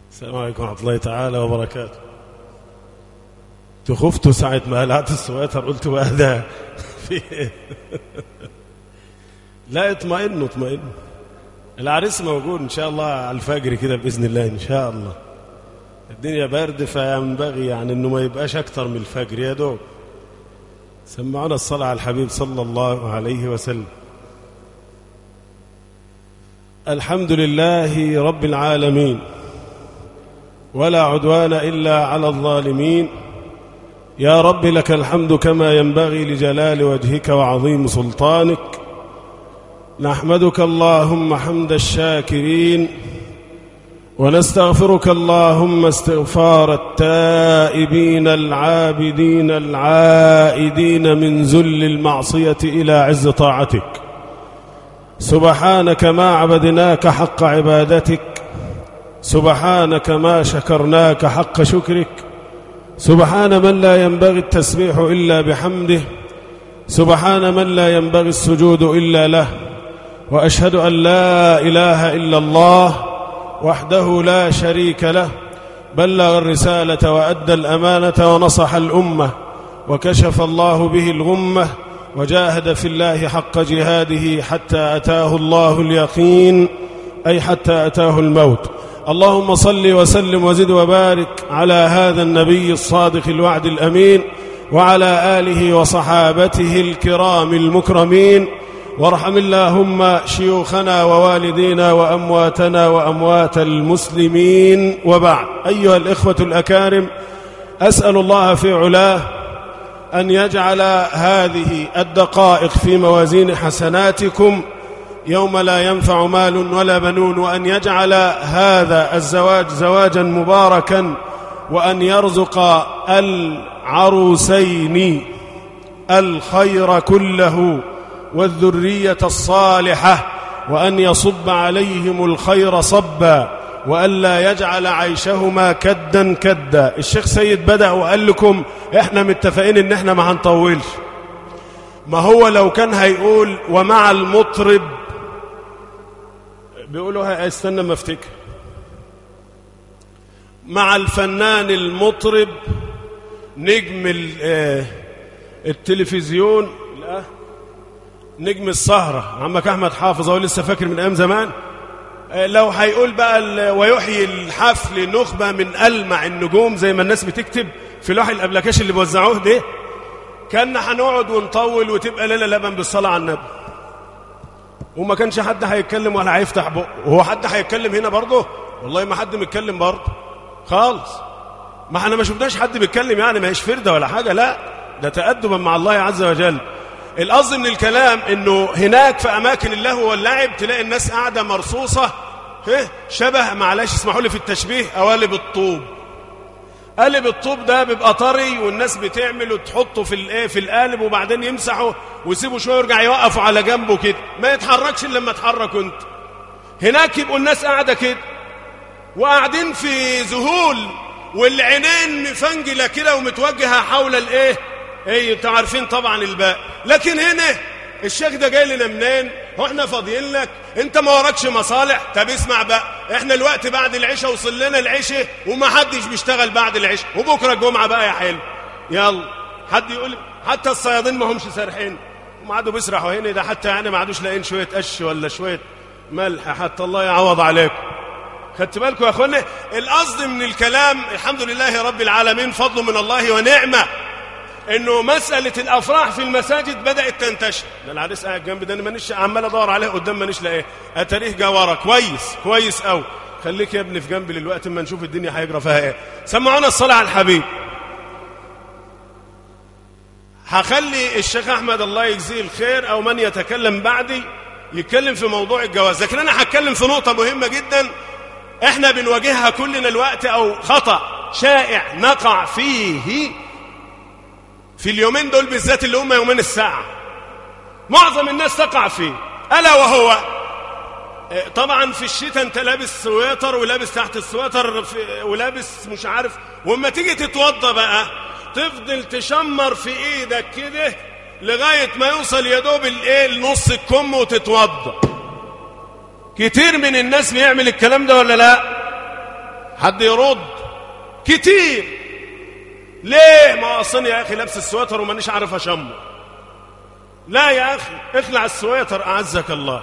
السلام عليكم ورحمة الله تعالى وبركاته تخفت ساعة ما قلعت السويتر قلت بقى ده في إيه؟ لا اطمئنوا اطمئنوا العريس موجود ان شاء الله على الفجر كده باذن الله ان شاء الله الدنيا برد فينبغي يعني انه ما يبقاش اكتر من الفجر يا دوب سمعونا الصلاة على الحبيب صلى الله عليه وسلم الحمد لله رب العالمين ولا عدوان إلا على الظالمين يا رب لك الحمد كما ينبغي لجلال وجهك وعظيم سلطانك نحمدك اللهم حمد الشاكرين ونستغفرك اللهم استغفار التائبين العابدين العائدين من ذل المعصية إلى عز طاعتك سبحانك ما عبدناك حق عبادتك سبحانك ما شكرناك حق شكرك سبحان من لا ينبغي التسبيح إلا بحمده سبحان من لا ينبغي السجود إلا له وأشهد أن لا إله إلا الله وحده لا شريك له بلغ الرسالة وأدى الأمانة ونصح الأمة وكشف الله به الغمة وجاهد في الله حق جهاده حتى أتاه الله اليقين أي حتى أتاه الموت اللهم صل وسلم وزد وبارك على هذا النبي الصادق الوعد الأمين وعلى آله وصحابته الكرام المكرمين وارحم اللهم شيوخنا ووالدينا وأمواتنا وأموات المسلمين وبعد أيها الإخوة الأكارم أسأل الله في علاه أن يجعل هذه الدقائق في موازين حسناتكم يوم لا ينفع مال ولا بنون وأن يجعل هذا الزواج زواجا مباركا وأن يرزق العروسين الخير كله والذرية الصالحة وأن يصب عليهم الخير صبا وألا يجعل عيشهما كدا كدا الشيخ سيد بدأ وقال لكم احنا متفقين ان احنا ما هنطولش ما هو لو كان هيقول ومع المطرب بيقولوا استنى ما افتكر مع الفنان المطرب نجم التلفزيون لا نجم السهرة عمك أحمد حافظ هو لسه فاكر من أيام زمان لو هيقول بقى ويحيي الحفل نخبة من ألمع النجوم زي ما الناس بتكتب في لوح الأبلكاش اللي بيوزعوه ده كان هنقعد ونطول وتبقى ليلة لبن بالصلاة على النبي وما كانش حد هيتكلم ولا هيفتح بقه وهو حد هيتكلم هنا برضه والله ما حد متكلم برضه خالص ما احنا ما شفناش حد بيتكلم يعني ما هيش فردة ولا حاجة لا ده تأدبا مع الله عز وجل القصد من الكلام انه هناك في اماكن اللهو واللعب تلاقي الناس قاعده مرصوصه شبه معلش اسمحوا لي في التشبيه قوالب الطوب قالب الطوب ده بيبقى طري والناس بتعمل وتحطه في الايه في القالب وبعدين يمسحه ويسيبوا شويه ويرجع يوقفوا على جنبه كده ما يتحركش الا لما تحرك انت هناك يبقوا الناس قاعده كده وقاعدين في ذهول والعينين مفنجله كده ومتوجهه حول الايه ايه انتوا عارفين طبعا الباقي لكن هنا الشيخ ده جاي لنا منين واحنا فاضيين لك انت ما وراكش مصالح طب اسمع بقى احنا الوقت بعد العشاء وصل لنا العشاء وما حدش بيشتغل بعد العشاء وبكره الجمعه بقى يا حلو يلا حد يقول حتى الصيادين ما همش سارحين هم قعدوا بيسرحوا هنا ده حتى يعني ما عادوش لاقيين شويه قش ولا شويه ملح حتى الله يعوض عليكم خدت بالكم يا اخوانا القصد من الكلام الحمد لله رب العالمين فضل من الله ونعمه انه مساله الافراح في المساجد بدات تنتشر ده العريس قاعد جنبي ده انا مانيش عمال ادور عليه قدام مانيش لاقيه اتاريه جا ورا كويس كويس قوي خليك يا ابني في جنبي للوقت اما نشوف الدنيا هيجرى فيها ايه سمعونا الصلاه على الحبيب هخلي الشيخ احمد الله يجزيه الخير او من يتكلم بعدي يتكلم في موضوع الجواز لكن انا هتكلم في نقطه مهمه جدا احنا بنواجهها كلنا الوقت او خطا شائع نقع فيه في اليومين دول بالذات اللي هم يومين الساعة معظم الناس تقع فيه ألا وهو طبعا في الشتاء انت لابس سويتر ولابس تحت السويتر ولابس مش عارف واما تيجي تتوضى بقى تفضل تشمر في ايدك كده لغاية ما يوصل يا دوب الايه لنص الكم وتتوضى كتير من الناس بيعمل الكلام ده ولا لا حد يرد كتير ليه ما اصلا يا اخي لابس السويتر ومانيش عارف اشمه لا يا اخي اخلع السويتر اعزك الله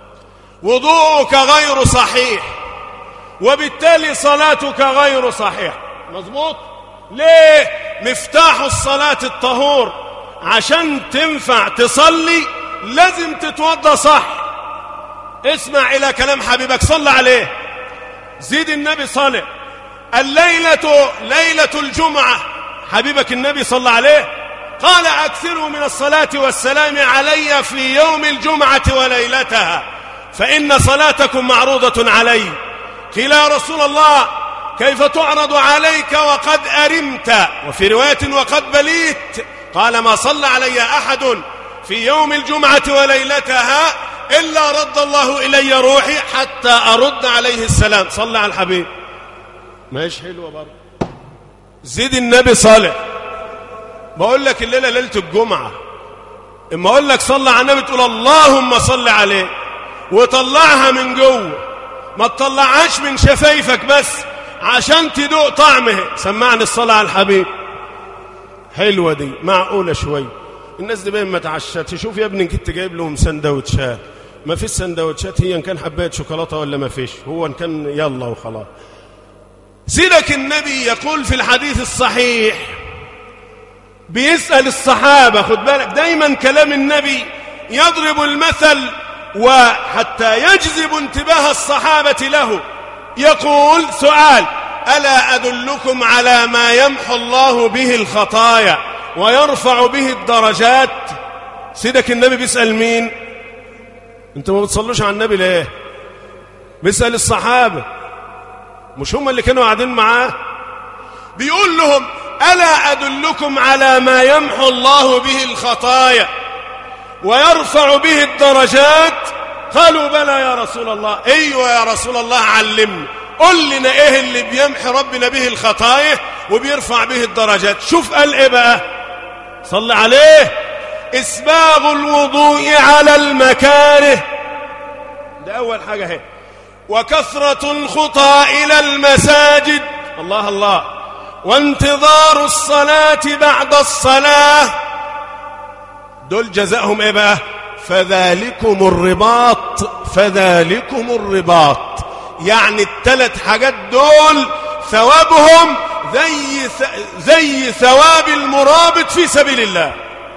وضوءك غير صحيح وبالتالي صلاتك غير صحيح مظبوط ليه مفتاح الصلاة الطهور عشان تنفع تصلي لازم تتوضى صح اسمع إلى كلام حبيبك صلى عليه زيد النبي صلى الليلة ليلة الجمعة حبيبك النبي صلى عليه قال أكثروا من الصلاة والسلام علي في يوم الجمعة وليلتها فإن صلاتكم معروضة علي قيل يا رسول الله كيف تعرض عليك وقد أرمت وفي رواية وقد بليت قال ما صلى علي أحد في يوم الجمعة وليلتها إلا رد الله إلي روحي حتى أرد عليه السلام صلى على الحبيب ماشي حلوة برضه زيد النبي صالح بقول لك الليلة ليلة الجمعة اما اقول لك صلى على النبي تقول اللهم صل عليه وطلعها من جوه ما تطلعهاش من شفايفك بس عشان تدوق طعمه سمعني الصلاة على الحبيب حلوة دي معقولة شوي الناس دي باين ما تعشتش شوف يا ابني كنت جايب لهم سندوتشات ما فيش سندوتشات هي ان كان حبايه شوكولاته ولا ما فيش هو ان كان يلا وخلاص سيدك النبي يقول في الحديث الصحيح بيسأل الصحابة خد بالك دايما كلام النبي يضرب المثل وحتى يجذب انتباه الصحابة له يقول سؤال ألا أدلكم على ما يمحو الله به الخطايا ويرفع به الدرجات سيدك النبي بيسأل مين انتوا ما بتصلوش على النبي ليه بيسأل الصحابة مش هم اللي كانوا قاعدين معاه بيقول لهم ألا أدلكم على ما يمحو الله به الخطايا ويرفع به الدرجات قالوا بلى يا رسول الله ايوه يا رسول الله علمني قل لنا ايه اللي بيمحي ربنا به الخطايا وبيرفع به الدرجات شوف قال ايه بقى صل عليه اسباغ الوضوء على المكاره ده اول حاجه اهي وكثره الخطى الى المساجد الله الله وانتظار الصلاه بعد الصلاه دول جزاهم ايه بقى فذلكم الرباط فذلكم الرباط يعني الثلاث حاجات دول ثوابهم زي زي ثواب المرابط في سبيل الله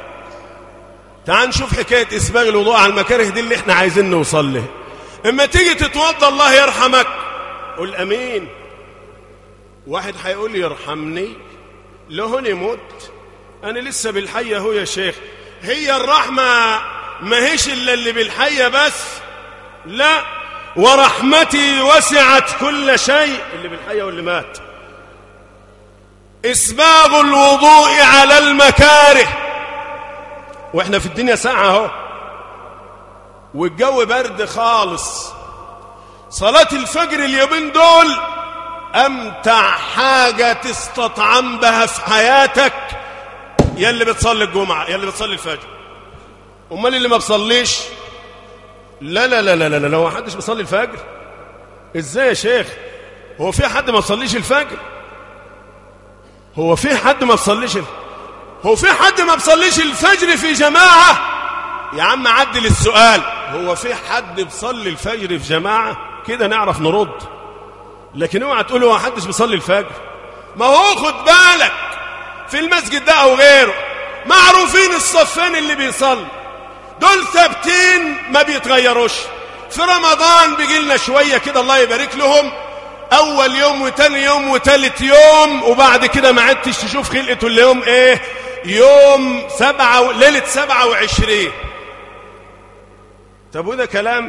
تعال نشوف حكايه اسباغ الوضوء على المكاره دي اللي احنا عايزين نوصل له اما تيجي تتوضى الله يرحمك قول امين واحد هيقول يرحمني لهني مت انا لسه بالحيه اهو يا شيخ هي الرحمه ما هيش الا اللي بالحيه بس لا ورحمتي وسعت كل شيء اللي بالحيه واللي مات اسباغ الوضوء على المكاره واحنا في الدنيا ساعه اهو والجو برد خالص صلاه الفجر اليومين دول امتع حاجه تستطعم بها في حياتك يا اللي بتصلي الجمعه يا اللي بتصلي الفجر امال اللي ما بصليش لا لا لا لا لا لو ما حدش بيصلي الفجر ازاي يا شيخ هو في حد ما بيصليش الفجر هو في حد ما بيصليش هو في حد ما بيصليش الفجر في جماعه يا عم عدل السؤال هو في حد بيصلي الفجر في جماعه كده نعرف نرد لكن اوعى تقول هو حدش بيصلي الفجر ما هو خد بالك في المسجد ده او غيره معروفين الصفين اللي بيصلي دول ثابتين ما بيتغيروش في رمضان بيجي لنا شويه كده الله يبارك لهم اول يوم وتاني يوم وتالت يوم وبعد كده ما عدتش تشوف خلقته اليوم ايه يوم سبعة و... ليلة سبعة وعشرين طب وده كلام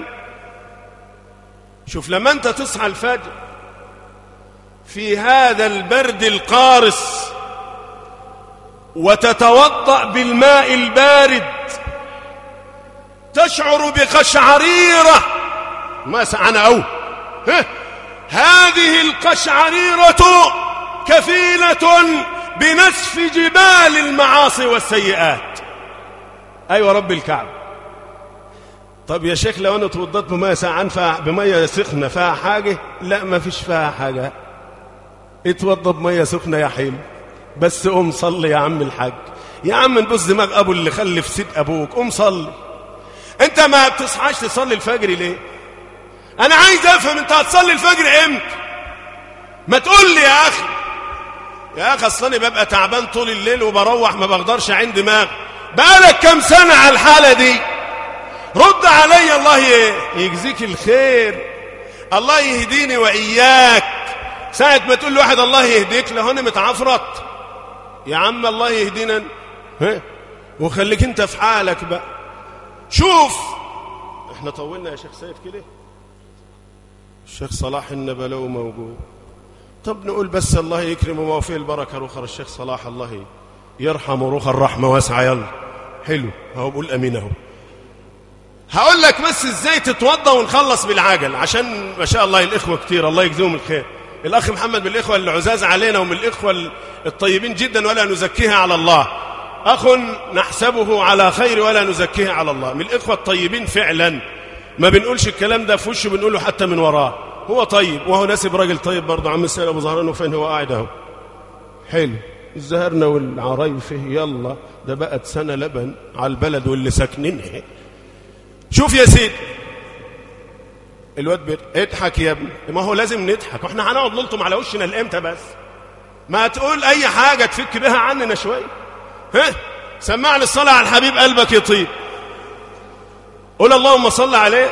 شوف لما انت تصحى الفجر في هذا البرد القارس وتتوضأ بالماء البارد تشعر بقشعريرة ما سعنا أو هذه القشعريرة كفيلة بنسف جبال المعاصي والسيئات أيوة رب الكعب طب يا شيخ لو أنا توضت بمية ساعة فيها بمية سخنة فيها حاجة لا ما فيش فيها حاجة اتوضى بميه سخنه يا حلو بس قوم صلي يا عم الحاج يا عم نبص دماغ ابو اللي خلف سيد ابوك قوم صلي انت ما بتصحاش تصلي الفجر ليه انا عايز افهم انت هتصلي الفجر امتى ما تقول لي يا اخي يا اخي اصل انا ببقى تعبان طول الليل وبروح ما بقدرش عين دماغ بقالك كام سنه على الحاله دي رد علي الله يجزيك الخير الله يهديني واياك ساعه ما تقول لواحد الله يهديك له انا متعفرت يا عم الله يهدينا ها وخليك انت في حالك بقى شوف احنا طولنا يا شيخ سيف كده الشيخ صلاح النبلو موجود طب نقول بس الله يكرمه وفيه البركة روخر الشيخ صلاح الله يرحمه روخ الرحمة واسعة يلا حلو هو بقول أمين اهو هقول لك بس ازاي تتوضى ونخلص بالعجل عشان ما شاء الله الإخوة كتير الله يجزيهم الخير الأخ محمد من الإخوة العزاز علينا ومن الإخوة الطيبين جدا ولا نزكيها على الله أخ نحسبه على خير ولا نزكيه على الله من الإخوة الطيبين فعلا ما بنقولش الكلام ده في وشه بنقوله حتى من وراه هو طيب وهو ناسب راجل طيب برضه عم السيد ابو زهران وفين هو قاعد اهو حلو الزهرنا والعرايفه يلا ده بقت سنه لبن على البلد واللي ساكنينها شوف يا سيدي الواد بيت اضحك يا ابني ما هو لازم نضحك واحنا هنقعد نلطم على وشنا لامتى بس ما تقول اي حاجه تفك بها عننا شويه ها سمعني الصلاه على الحبيب قلبك يطيب قول اللهم صل عليه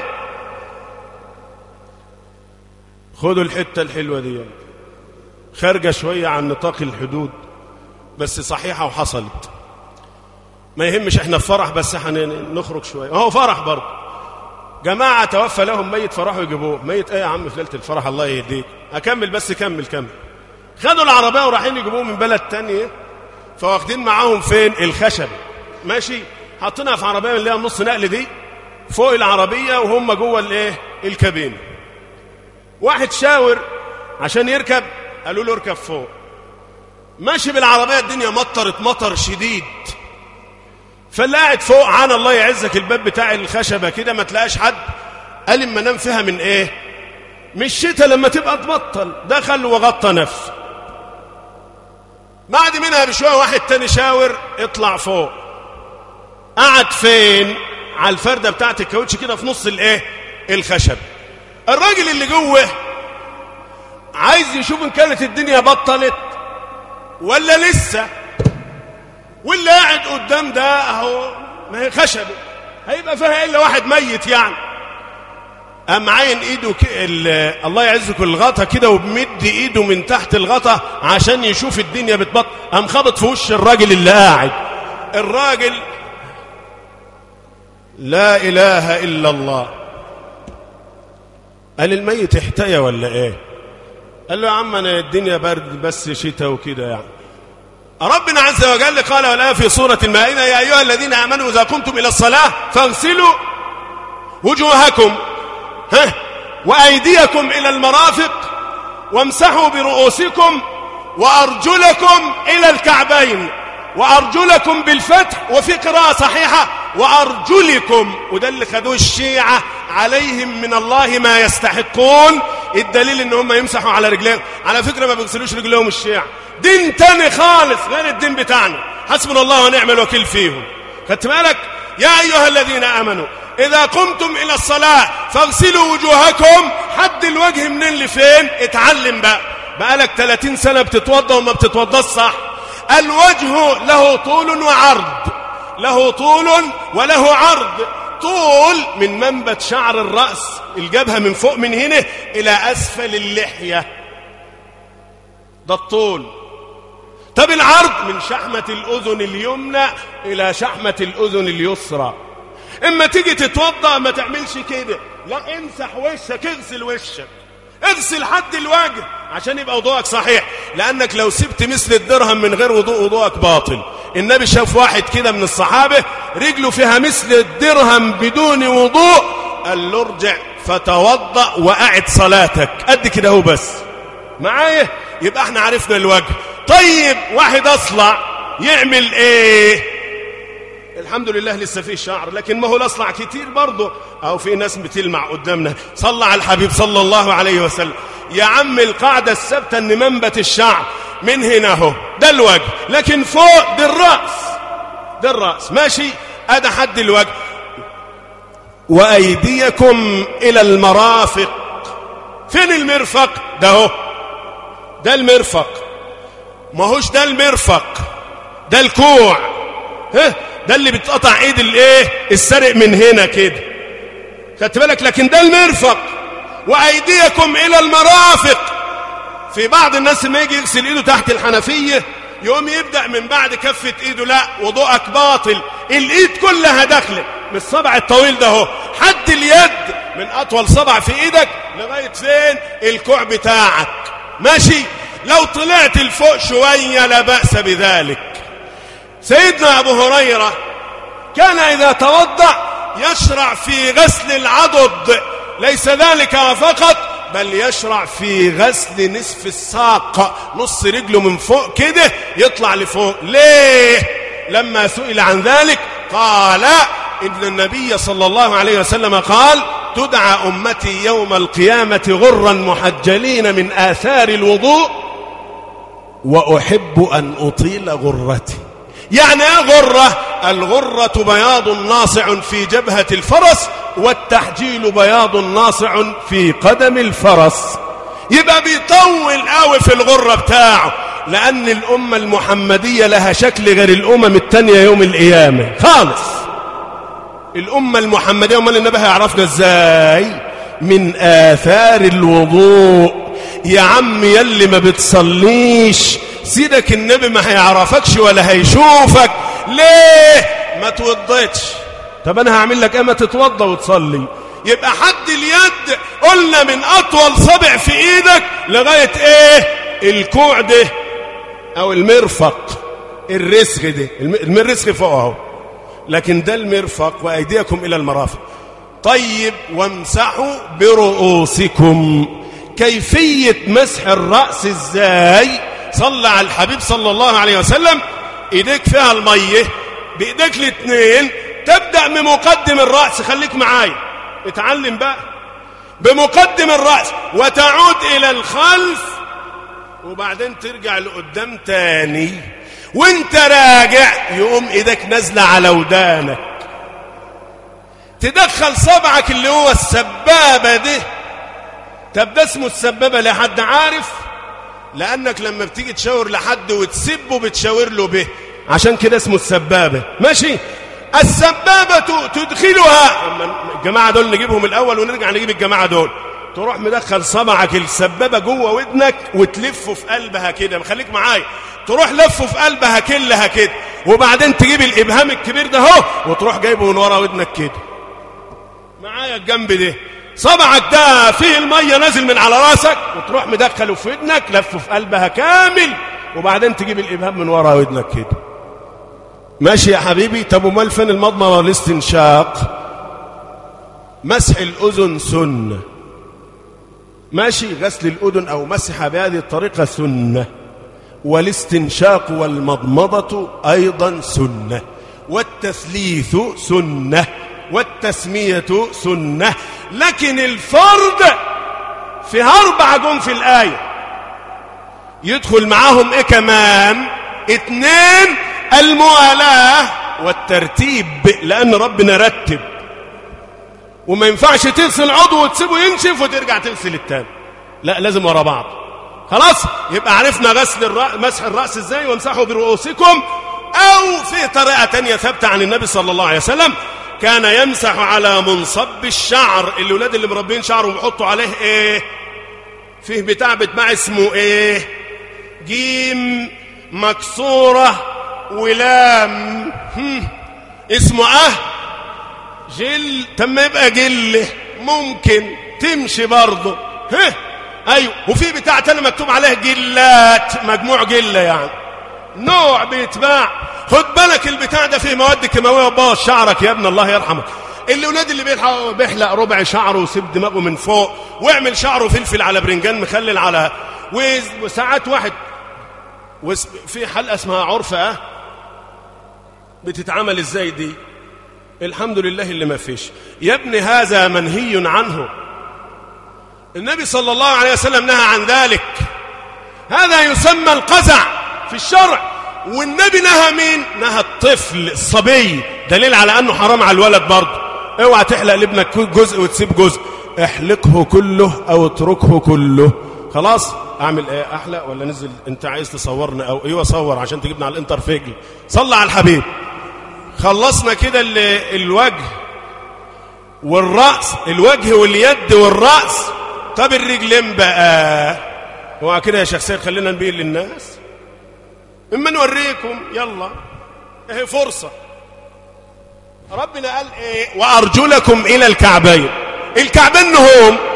خدوا الحته الحلوه دي يعني. خارجه شويه عن نطاق الحدود بس صحيحه وحصلت ما يهمش احنا في فرح بس هنخرج شويه هو فرح برضه جماعه توفى لهم ميت فرحوا يجيبوه ميت ايه يا عم في ليله الفرح الله يهديك اكمل بس كمل كمل خدوا العربيه ورايحين يجيبوه من بلد تانية فواخدين معاهم فين الخشب ماشي حاطينها في عربيه اللي هي النص نقل دي فوق العربيه وهم جوه الايه الكابينه واحد شاور عشان يركب قالوا له اركب فوق ماشي بالعربيه الدنيا مطرت مطر شديد فاللي قاعد فوق عان الله يعزك الباب بتاع الخشبه كده ما تلاقاش حد قال اما نام فيها من ايه من الشتاء لما تبقى تبطل دخل وغطى نفسه بعد منها بشويه واحد تاني شاور اطلع فوق قعد فين على الفرده بتاعت الكاوتش كده في نص الايه الخشب الراجل اللي جوه عايز يشوف ان كانت الدنيا بطلت ولا لسه واللي قاعد قدام ده اهو ما هي خشبه هيبقى فيها الا واحد ميت يعني قام عين ايده ك... ال... الله يعزك الغطا كده وبمد ايده من تحت الغطا عشان يشوف الدنيا بتبط قام خبط في وش الراجل اللي قاعد الراجل لا اله الا الله قال الميت احتيا ولا ايه قال له يا عم انا الدنيا برد بس شتاء وكده يعني ربنا عز وجل قال والآية في سورة المائدة يا أيها الذين آمنوا إذا قمتم إلى الصلاة فاغسلوا وجوهكم ها وأيديكم إلى المرافق وامسحوا برؤوسكم وأرجلكم إلى الكعبين وأرجلكم بالفتح وفي قراءة صحيحة وأرجلكم وده اللي خدوه الشيعة عليهم من الله ما يستحقون الدليل ان هم يمسحوا على رجليهم على فكرة ما بيغسلوش رجليهم الشيعة دين تاني خالص غير الدين بتاعنا حسبنا الله ونعم الوكيل فيهم خدت بالك يا أيها الذين آمنوا إذا قمتم إلى الصلاة فاغسلوا وجوهكم حد الوجه منين لفين اتعلم بقى بقالك 30 سنة بتتوضى وما بتتوضاش صح الوجه له طول وعرض له طول وله عرض طول من منبت شعر الرأس الجبهة من فوق من هنا إلى أسفل اللحية ده الطول طب العرض من شحمة الأذن اليمنى إلى شحمة الأذن اليسرى إما تيجي تتوضأ ما تعملش كده لا امسح وشك اغسل وشك اغسل حد الوجه عشان يبقى وضوءك صحيح لأنك لو سبت مثل الدرهم من غير وضوء وضوءك باطل النبي شاف واحد كده من الصحابة رجله فيها مثل الدرهم بدون وضوء قال له ارجع فتوضأ وأعد صلاتك قد كده هو بس معايا يبقى احنا عرفنا الوجه طيب واحد اصلع يعمل ايه الحمد لله لسه فيه شعر لكن ما هو الاصلع كتير برضه او في ناس بتلمع قدامنا صلى على الحبيب صلى الله عليه وسلم يا عم القاعدة الثابتة ان منبت الشعر من هنا اهو ده الوجه لكن فوق ده الرأس ده الرأس ماشي ادي حد الوجه وأيديكم إلى المرافق فين المرفق ده هو ده المرفق ما هوش ده المرفق ده الكوع ها ده اللي بتقطع ايد الايه السرق من هنا كده خدت بالك لكن ده المرفق وايديكم الى المرافق في بعض الناس ما يجي يغسل ايده تحت الحنفيه يقوم يبدا من بعد كفه ايده لا وضوءك باطل الايد كلها داخله من الصبع الطويل ده اهو حد اليد من اطول صبع في ايدك لغايه فين الكوع بتاعك ماشي لو طلعت لفوق شويه لا باس بذلك سيدنا ابو هريره كان اذا توضا يشرع في غسل العضد ليس ذلك فقط بل يشرع في غسل نصف الساق نص رجله من فوق كده يطلع لفوق ليه لما سئل عن ذلك قال إن النبي صلى الله عليه وسلم قال تدعى أمتي يوم القيامة غرا محجلين من آثار الوضوء وأحب أن أطيل غرتي يعني ايه غرة الغرة بياض ناصع في جبهة الفرس والتحجيل بياض ناصع في قدم الفرس يبقى بيطول قوي في الغرة بتاعه لأن الأمة المحمدية لها شكل غير الأمم التانية يوم القيامة خالص الأمة المحمدية أمال النبي هيعرفنا إزاي من آثار الوضوء يا عم يلي ما بتصليش سيدك النبي ما هيعرفكش ولا هيشوفك ليه ما توضيتش طب انا هعمل لك ايه ما تتوضى وتصلي يبقى حد اليد قلنا من اطول صبع في ايدك لغايه ايه الكوع ده او المرفق الرسغ ده المرسغ فوق اهو لكن ده المرفق وايديكم الى المرافق طيب وامسحوا برؤوسكم كيفيه مسح الراس ازاي صلى على الحبيب صلى الله عليه وسلم ايديك فيها الميه بايديك الاثنين تبدا بمقدم الراس خليك معايا اتعلم بقى بمقدم الراس وتعود الى الخلف وبعدين ترجع لقدام تاني وانت راجع يقوم ايدك نازله على ودانك تدخل صبعك اللي هو السبابه دي طب ده اسمه السبابه لحد عارف لأنك لما بتيجي تشاور لحد وتسبه بتشاور له به عشان كده اسمه السبابة ماشي السبابة تدخلها الجماعة دول نجيبهم الأول ونرجع نجيب الجماعة دول تروح مدخل صبعك السبابة جوه ودنك وتلفه في قلبها كده خليك معايا تروح لفه في قلبها كلها كده وبعدين تجيب الإبهام الكبير ده اهو وتروح جايبه من ورا ودنك كده معايا الجنب ده صبعك ده فيه المية نازل من على راسك وتروح مدخله في ودنك لفه في قلبها كامل وبعدين تجيب الإبهام من ورا ودنك كده ماشي يا حبيبي طب امال فين المضمضه والاستنشاق مسح الأذن سنة ماشي غسل الأذن أو مسح بهذه الطريقة سنة والاستنشاق والمضمضة أيضا سنة والتثليث سنة والتسمية سنة لكن الفرد فيها أربع جم في الآية يدخل معاهم إيه كمان اتنين الموالاة والترتيب لأن ربنا رتب وما ينفعش تغسل عضو وتسيبه ينشف وترجع تغسل التاني لا لازم ورا بعض خلاص يبقى عرفنا غسل الرأس مسح الرأس ازاي وامسحوا برؤوسكم او في طريقة تانية ثابتة عن النبي صلى الله عليه وسلم كان يمسح على منصب الشعر الولاد اللي مربين شعره وبيحطوا عليه ايه فيه بتاع بتباع اسمه ايه جيم مكسورة ولام هم. اسمه اه جل تم يبقى جل ممكن تمشي برضه ها ايوه وفي بتاع تاني مكتوب عليه جلات مجموع جله يعني نوع بيتباع خد بالك البتاع ده فيه مواد كيماويه وبوظ شعرك يا ابن الله يرحمك الاولاد اللي بيلحق بيحلق ربع شعره ويسيب دماغه من فوق ويعمل شعره فلفل على برنجان مخلل على وساعات واحد في حلقه اسمها عرفه بتتعمل ازاي دي الحمد لله اللي ما فيش يا ابني هذا منهي عنه النبي صلى الله عليه وسلم نهى عن ذلك هذا يسمى القزع في الشرع والنبي نهى مين نهى الطفل الصبي دليل على انه حرام على الولد برضه اوعى تحلق لابنك جزء وتسيب جزء احلقه كله او اتركه كله خلاص اعمل ايه احلق ولا نزل انت عايز تصورنا او ايوه صور عشان تجيبنا على الانترفيجل صلى على الحبيب خلصنا كده الوجه والراس الوجه واليد والراس طب الرجلين بقى هو كده يا شيخ سيد خلينا نبين للناس اما نوريكم يلا اهي فرصه ربنا قال ايه وارجلكم الى الكعبين الكعبين هم